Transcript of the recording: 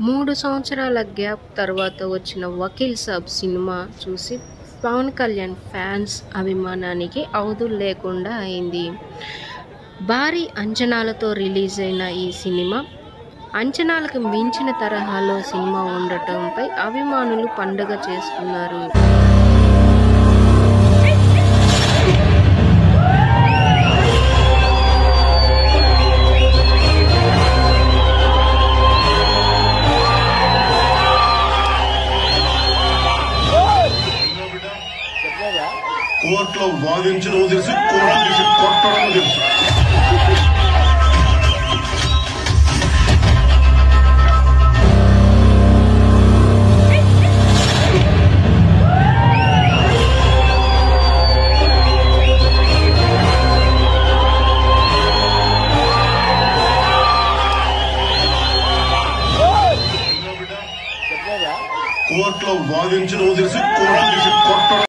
మూడు సంవత్సరాల గ్యాప్ తర్వాత వచ్చిన వకీల్ సాబ్ సినిమా చూసి పవన్ కళ్యాణ్ ఫ్యాన్స్ అభిమానానికి అవధులు లేకుండా అయింది భారీ అంచనాలతో రిలీజ్ అయిన ఈ సినిమా అంచనాలకు మించిన తరహాలో సినిమా ఉండటంపై అభిమానులు పండుగ చేసుకున్నారు కోర్టులో వాదించడం తెలుసు కోర్టు తీసి కొట్టడం తెలుసు కోర్టులో వాదించడం తెలుసు కోర్టు తీసి కొట్టడం